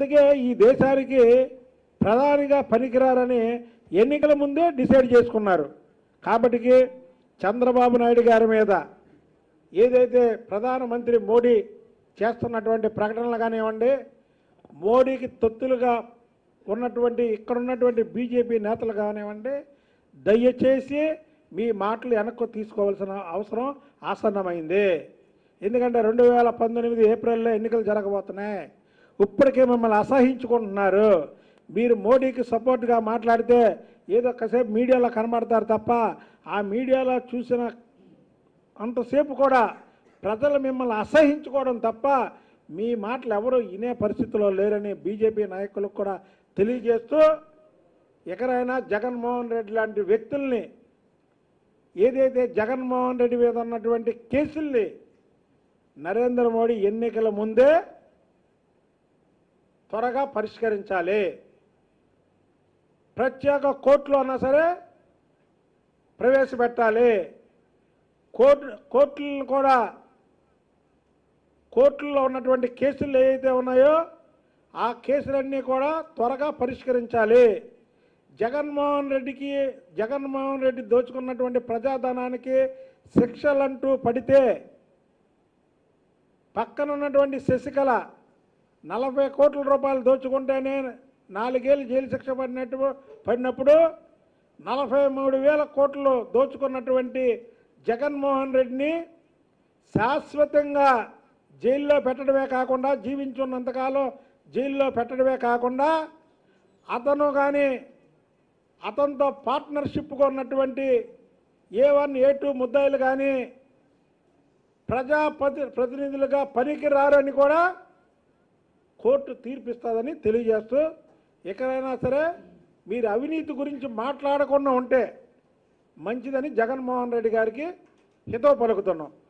అందుకే ఈ దేశానికి ప్రధానిగా పనికిరారని ఎన్నికల ముందే డిసైడ్ చేసుకున్నారు కాబట్టికి చంద్రబాబు నాయుడు గారి మీద ఏదైతే ప్రధానమంత్రి మోడీ చేస్తున్నటువంటి ప్రకటనలు కానివ్వండి మోడీకి తొత్తులుగా ఉన్నటువంటి ఇక్కడ ఉన్నటువంటి బీజేపీ నేతలు కానివ్వండి దయచేసి మీ మాటలు వెనక్కు తీసుకోవాల్సిన అవసరం ఆసన్నమైంది ఎందుకంటే రెండు వేల పంతొమ్మిది ఏప్రిల్లో ఎన్నికలు జరగబోతున్నాయి ఇప్పటికే మిమ్మల్ని అసహించుకుంటున్నారు మీరు మోడీకి సపోర్ట్గా మాట్లాడితే ఏదో కాసేపు మీడియాలో కనబడతారు తప్ప ఆ మీడియాలో చూసిన అంతసేపు కూడా ప్రజలు మిమ్మల్ని అసహించుకోవడం తప్ప మీ మాటలు ఎవరు వినే పరిస్థితిలో లేరని బీజేపీ నాయకులకు కూడా తెలియజేస్తూ ఎక్కడైనా జగన్మోహన్ రెడ్డి లాంటి వ్యక్తుల్ని ఏదైతే జగన్మోహన్ రెడ్డి మీద ఉన్నటువంటి కేసుల్ని నరేంద్ర మోడీ ఎన్నికల ముందే త్వరగా పరిష్కరించాలి ప్రత్యేక కోర్టులో అన్నా సరే ప్రవేశపెట్టాలి కోర్టు కోర్టులను కూడా కోర్టుల్లో ఉన్నటువంటి కేసులు ఏవైతే ఉన్నాయో ఆ కేసులన్నీ కూడా త్వరగా పరిష్కరించాలి జగన్మోహన్ రెడ్డికి జగన్మోహన్ రెడ్డి దోచుకున్నటువంటి ప్రజాధనానికి శిక్షలంటూ పడితే పక్కన ఉన్నటువంటి శశికళ నలభై కోట్ల రూపాయలు దోచుకుంటేనే నాలుగేళ్ళు జైలు శిక్ష పడినట్టు పడినప్పుడు నలభై మూడు వేల కోట్లు దోచుకున్నటువంటి జగన్మోహన్ రెడ్డిని శాశ్వతంగా జైల్లో పెట్టడమే కాకుండా జీవించున్నంతకాలం జైల్లో పెట్టడమే కాకుండా అతను కానీ అతనితో పార్ట్నర్షిప్గా ఉన్నటువంటి ఏ వన్ ఏ టూ ముద్దాయిలు కానీ ప్రజాపతి ప్రతినిధులుగా పనికి రారని కూడా కోర్టు తీర్పిస్తుందని తెలియజేస్తూ ఎక్కడైనా సరే మీరు అవినీతి గురించి మాట్లాడకుండా ఉంటే మంచిదని జగన్మోహన్ రెడ్డి గారికి హితవు పలుకుతున్నాం